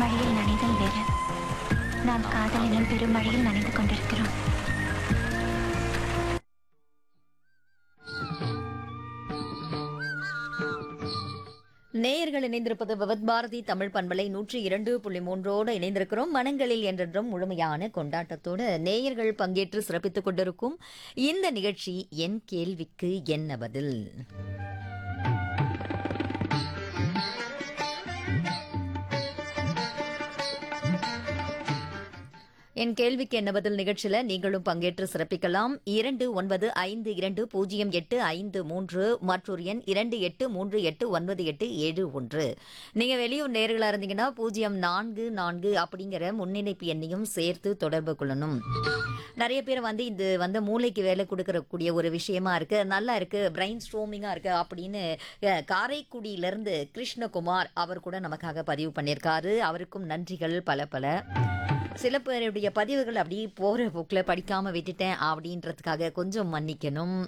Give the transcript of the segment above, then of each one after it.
மழையில் நனைதல் வேறு நாம் காதல் எனும் பெருமழையில் நனைந்து கொண்டிருக்கிறோம் நேயர்கள் இணைந்திருப்பது விவத் பாரதி தமிழ் பண்பலை நூற்றி இரண்டு புள்ளி மூன்றோடு இணைந்திருக்கிறோம் மனங்களில் என்றென்றும் முழுமையான கொண்டாட்டத்தோடு நேயர்கள் பங்கேற்று சிறப்பித்துக் கொண்டிருக்கும் இந்த நிகழ்ச்சி என் கேள்விக்கு என்ன பதில் என் கேள்விக்கு என்ன பதில் நிகழ்ச்சியில நீங்களும் பங்கேற்று சிறப்பிக்கலாம் இரண்டு ஒன்பது ஐந்து இரண்டு பூஜ்ஜியம் எட்டு ஐந்து மூன்று மற்றொரு எண் இரண்டு எட்டு மூன்று எட்டு ஒன்பது எட்டு ஏழு ஒன்று நீங்க வெளியூர் நேர்களா இருந்தீங்கன்னா பூஜ்ஜியம் நான்கு நான்கு அப்படிங்கிற முன்னிணைப்பு எண்ணையும் சேர்த்து தொடர்பு கொள்ளணும் நிறைய பேர் வந்து இது வந்து மூளைக்கு வேலை கொடுக்கறக்கூடிய ஒரு விஷயமா இருக்கு நல்லா இருக்கு பிரெயின் ஸ்ட்ரோமிங்கா இருக்கு அப்படின்னு அஹ், காரைக்குடியிலிருந்து கிருஷ்ணகுமார் அவர் கூட நமக்காக பதிவு பண்ணியிருக்காரு அவருக்கும் நன்றிகள் பல பல சில பேருடைய பதிவுகள் அப்படியே போற போக்கில் படிக்காம விட்டுட்டேன் அப்படின்றதுக்காக கொஞ்சம் மன்னிக்கணும்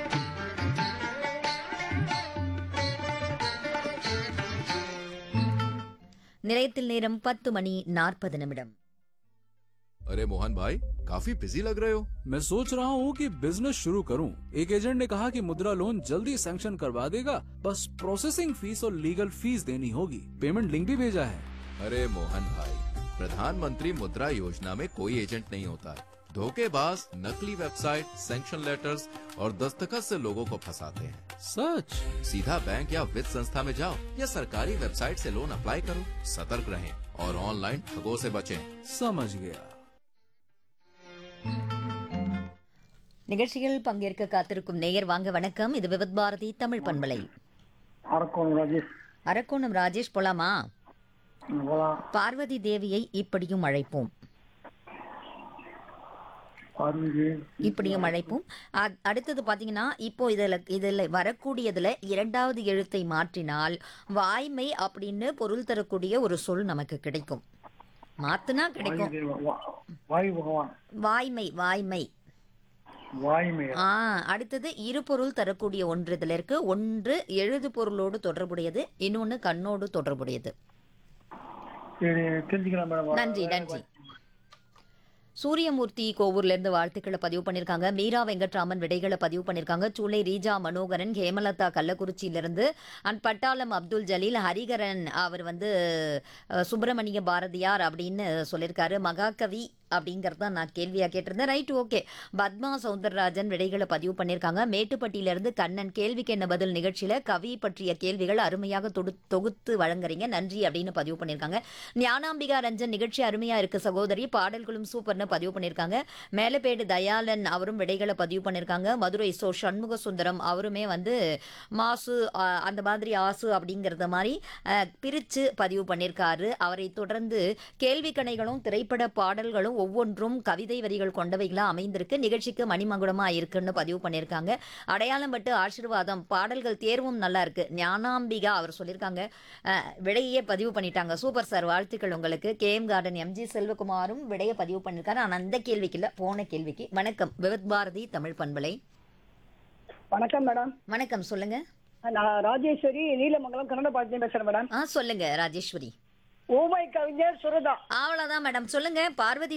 நிலையத்தில் நேரம் பத்து மணி நாற்பது நிமிடம் अरे मोहन भाई काफी बिजी लग रहे हो मैं सोच रहा हूँ कि बिजनेस शुरू करूँ एक एजेंट ने कहा कि मुद्रा लोन जल्दी सैंक्शन करवा देगा बस प्रोसेसिंग फीस और लीगल फीस देनी होगी पेमेंट लिंक भी भेजा है अरे मोहन भाई प्रधानमंत्री मुद्रा योजना में कोई एजेंट नहीं होता है धोखेबाज नकली वेबसाइट सैंक्शन लेटर्स और दस्तखत से लोगों को फंसाते हैं सच सीधा बैंक या वित्त संस्था में जाओ या सरकारी वेबसाइट से लोन अप्लाई करो सतर्क रहें और ऑनलाइन ठगों से बचें समझ गया நிகழ்ச்சியில் பங்கேற்க காத்திருக்கும் நேயர் வாங்க வணக்கம் இது விவத் பாரதி தமிழ் பண்பலை அரக்கோணம் ராஜேஷ் அரக்கோணம் ராஜேஷ் போலாமா போலாம் பார்வதி தேவியை இப்படியும் அழைப்போம் பார்வதி இப்படியும் அழைப்போம் அ- அடுத்தது பாத்தீங்கன்னா இப்போ இதுல இதுல வரக்கூடியதுல இரண்டாவது எழுத்தை மாற்றினால் வாய்மை அப்படின்னு பொருள் தரக்கூடிய ஒரு சொல் நமக்கு கிடைக்கும் மாத்துனா கிடைக்கும் வாயு வா- வாயு பகவான் வாய்மை வாய்மை வாய்மை ஆ அடுத்தது இரு பொருள் தரக்கூடிய ஒன்று இதுல இருக்கு ஒன்று எழுது பொருளோடு தொடர்புடையது இன்னொன்னு கண்ணோடு தொடர்புடையது சரி தெரிஞ்சுக்கலாம் மேடம் நன்றி நன்றி சூரியமூர்த்தி கோவூர்ல இருந்து வாழ்த்துக்களை பதிவு பண்ணிருக்காங்க மீரா வெங்கட்ராமன் விடைகளை பதிவு பண்ணிருக்காங்க சூளை ரீஜா மனோகரன் ஹேமலதா கள்ளக்குறிச்சியில இருந்து அண்ட் பட்டாளம் அப்துல் ஜலீல் ஹரிகரன் அவர் வந்து அஹ், சுப்பிரமணிய பாரதியார் அப்படின்னு சொல்லியிருக்காரு மகாகவி அப்படிங்கறது தான் நான் கேள்வியா கேட்டிருந்தேன் ரைட் ஓகே பத்மா சவுந்தரராஜன் விடைகளை பதிவு பண்ணியிருக்காங்க மேட்டுப்பட்டியில இருந்து கண்ணன் கேள்விக்கு என்ன பதில் நிகழ்ச்சியில கவி பற்றிய கேள்விகள் அருமையாக தொடு தொகுத்து வழங்குறீங்க நன்றி அப்படின்னு பதிவு பண்ணியிருக்காங்க ஞானாம்பிகா ரஞ்சன் நிகழ்ச்சி அருமையா இருக்கு சகோதரி பாடல்களும் சூப்பர்னு பதிவு பண்ணியிருக்காங்க மேலப்பேடு தயாளன் அவரும் விடைகளை பதிவு பண்ணியிருக்காங்க மதுரை சோ சண்முக சுந்தரம் அவருமே வந்து மாசு ஆ, அந்த மாதிரி ஆசு அப்படிங்கிறத மாதிரி ஆ, பிரிச்சு பதிவு பண்ணியிருக்காரு அவரை தொடர்ந்து கேள்வி கணைகளும் திரைப்பட பாடல்களும் ஒவ்வொன்றும் கவிதை வரிகள் கொண்டவைகளா அமைந்திருக்கு நிகழ்ச்சிக்கு மணிமகுடமா இருக்குன்னு பதிவு பண்ணியிருக்காங்க அடையாளம் பட்டு ஆசீர்வாதம் பாடல்கள் தேர்வும் நல்லா இருக்கு ஞானாம்பிகா அவர் சொல்லியிருக்காங்க அஹ், விடையே பதிவு பண்ணிட்டாங்க சூப்பர் சார் வாழ்த்துக்கள் உங்களுக்கு கே எம் கார்டன் எம்ஜி செல்வகுமாரும் விடையை பதிவு பண்ணியிருக்காரு ஆனால் அந்த கேள்விக்கு இல்ல போன கேள்விக்கு வணக்கம் விவத் பாரதி தமிழ் பண்பலை வணக்கம் மேடம் வணக்கம் சொல்லுங்க நான் ராஜேஸ்வரி நீலமங்கலம் கன்னட பாரதியம் பேசுறேன் மேடம் ஆ சொல்லுங்க ராஜேஸ்வரி ஓமை கவிஞர் சுரதா அவ்வளவுதான் மேடம் சொல்லுங்க பார்வதி